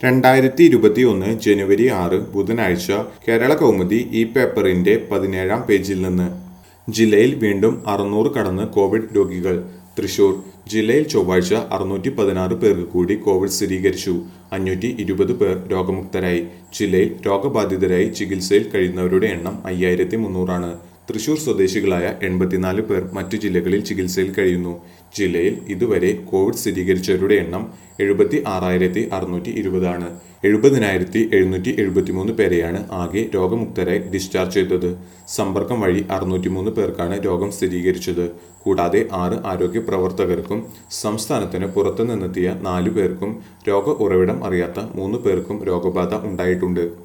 രണ്ടായിരത്തി ഇരുപത്തി ഒന്ന് ജനുവരി ആറ് ബുധനാഴ്ച കേരള കൗമുദി ഈ പേപ്പറിന്റെ പതിനേഴാം പേജിൽ നിന്ന് ജില്ലയിൽ വീണ്ടും അറുന്നൂറ് കടന്ന് കോവിഡ് രോഗികൾ തൃശൂർ ജില്ലയിൽ ചൊവ്വാഴ്ച അറുന്നൂറ്റി പതിനാറ് പേർക്ക് കൂടി കോവിഡ് സ്ഥിരീകരിച്ചു അഞ്ഞൂറ്റി ഇരുപത് പേർ രോഗമുക്തരായി ജില്ലയിൽ രോഗബാധിതരായി ചികിത്സയിൽ കഴിയുന്നവരുടെ എണ്ണം അയ്യായിരത്തി മുന്നൂറാണ് തൃശൂർ സ്വദേശികളായ എൺപത്തിനാല് പേർ മറ്റു ജില്ലകളിൽ ചികിത്സയിൽ കഴിയുന്നു ജില്ലയിൽ ഇതുവരെ കോവിഡ് സ്ഥിരീകരിച്ചവരുടെ എണ്ണം എഴുപത്തി ആറായിരത്തി അറുന്നൂറ്റി ഇരുപതാണ് എഴുപതിനായിരത്തി എഴുന്നൂറ്റി എഴുപത്തിമൂന്ന് പേരെയാണ് ആകെ രോഗമുക്തരായി ഡിസ്ചാർജ് ചെയ്തത് സമ്പർക്കം വഴി അറുന്നൂറ്റിമൂന്ന് പേർക്കാണ് രോഗം സ്ഥിരീകരിച്ചത് കൂടാതെ ആറ് ആരോഗ്യ പ്രവർത്തകർക്കും സംസ്ഥാനത്തിന് പുറത്തു നിന്നെത്തിയ നാലു പേർക്കും രോഗ ഉറവിടം അറിയാത്ത മൂന്ന് പേർക്കും രോഗബാധ ഉണ്ടായിട്ടുണ്ട്